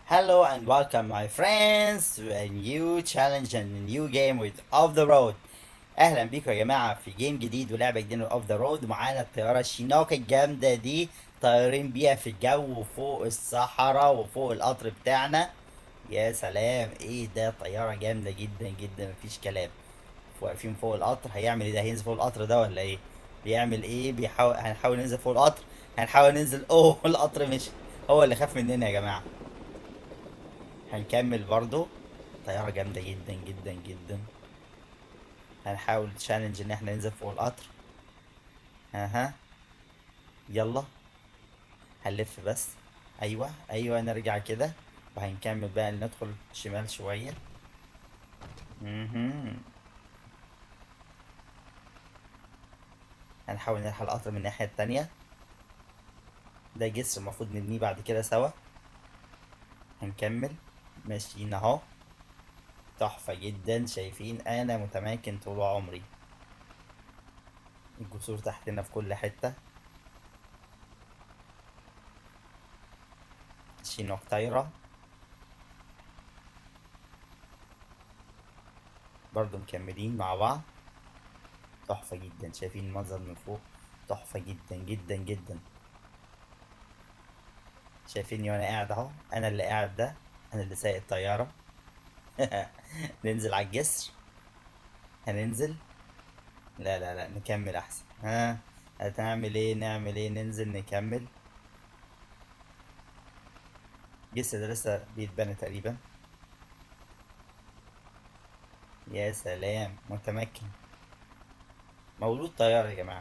Hello and welcome my friends to a new challenge and a new game with Off the Road اهلا بيكم يا جماعه في جيم جديد ولعبه جديده اوف ذا رود ومعانا الطياره الشينوكا الجامده دي طايرين بيها في الجو فوق الصحراء وفوق القطر بتاعنا يا سلام ايه ده طياره جامده جدا جدا مفيش كلام واقفين فوق القطر هيعمل ايه ده هينزل فوق القطر ده ولا ايه بيعمل ايه بيحاول هنحاول ننزل فوق القطر هنحاول ننزل اوه القطر مش هو اللي خاف مننا يا جماعه هنكمل برضو طيارة جامدة جدا جدا جدا هنحاول تشالنج ان احنا ننزل فوق القطر اها يلا هنلف بس ايوه ايوه نرجع كده وهنكمل بقى ندخل شمال شوية مهم. هنحاول نلحق القطر من الناحية التانية ده جسر المفروض نبنيه بعد كده سوا هنكمل ماشيين اهو تحفة جدا شايفين انا متماكن طول عمري الجسور تحتنا في كل حتة شينوك طايرة برضو مكملين مع بعض تحفة جدا شايفين المنظر من فوق تحفة جدا جدا جدا شايفيني وانا قاعد اهو انا اللي قاعد ده انا اللي سايق الطيارة ننزل على الجسر هننزل لا لا لا نكمل احسن ها هتعمل ايه نعمل ايه ننزل نكمل الجسر ده لسه بيتبنى تقريبا يا سلام متمكن مولود طيارة يا جماعة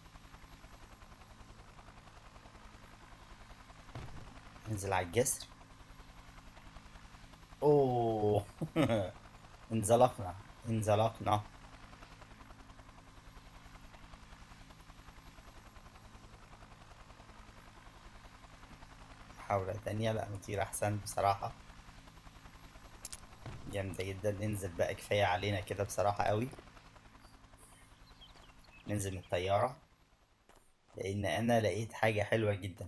ننزل على الجسر اوه انزلقنا انزلقنا محاولة تانية لا نطير احسن بصراحة جامدة جدا ننزل بقى كفاية علينا كده بصراحة قوي ننزل من الطيارة لان انا لقيت حاجة حلوة جدا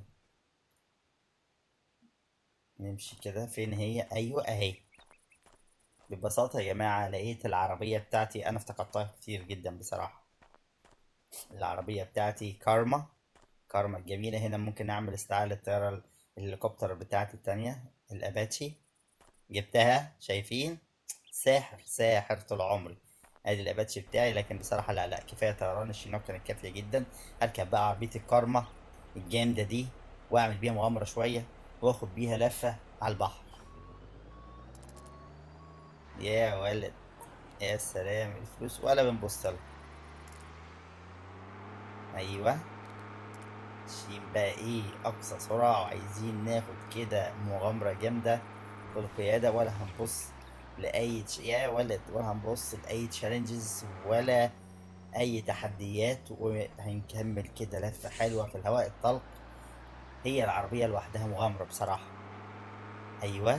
نمشي كده فين هي ايوه اهي ببساطة يا جماعة لقيت العربية بتاعتي انا افتقدتها كتير جدا بصراحة العربية بتاعتي كارما كارما الجميلة هنا ممكن اعمل استعادة للطيارة الهليكوبتر بتاعتي التانية الاباتشي جبتها شايفين ساحر ساحر طول عمري ادي الاباتشي بتاعي لكن بصراحة لا لا كفاية طيران الشينوك كانت كافية جدا اركب بقى عربية الكارما الجامدة دي واعمل بيها مغامرة شوية واخد بيها لفة على البحر يا ولد يا سلام الفلوس ولا بنبص لها ايوه ماشيين بقى ايه اقصى سرعة وعايزين ناخد كده مغامرة جامدة بالقيادة ولا هنبص لأي تش... يا ولد ولا هنبص لأي تشالنجز ولا أي تحديات وهنكمل كده لفة حلوة في الهواء الطلق هي العربية لوحدها مغامرة بصراحة أيوة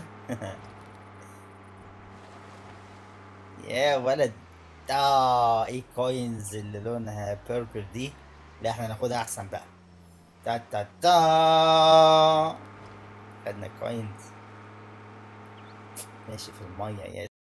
يا ولد آه إيه كوينز اللي لونها بيربل دي لا احنا ناخدها أحسن بقى تا تا تا خدنا كوينز ماشي في المية يا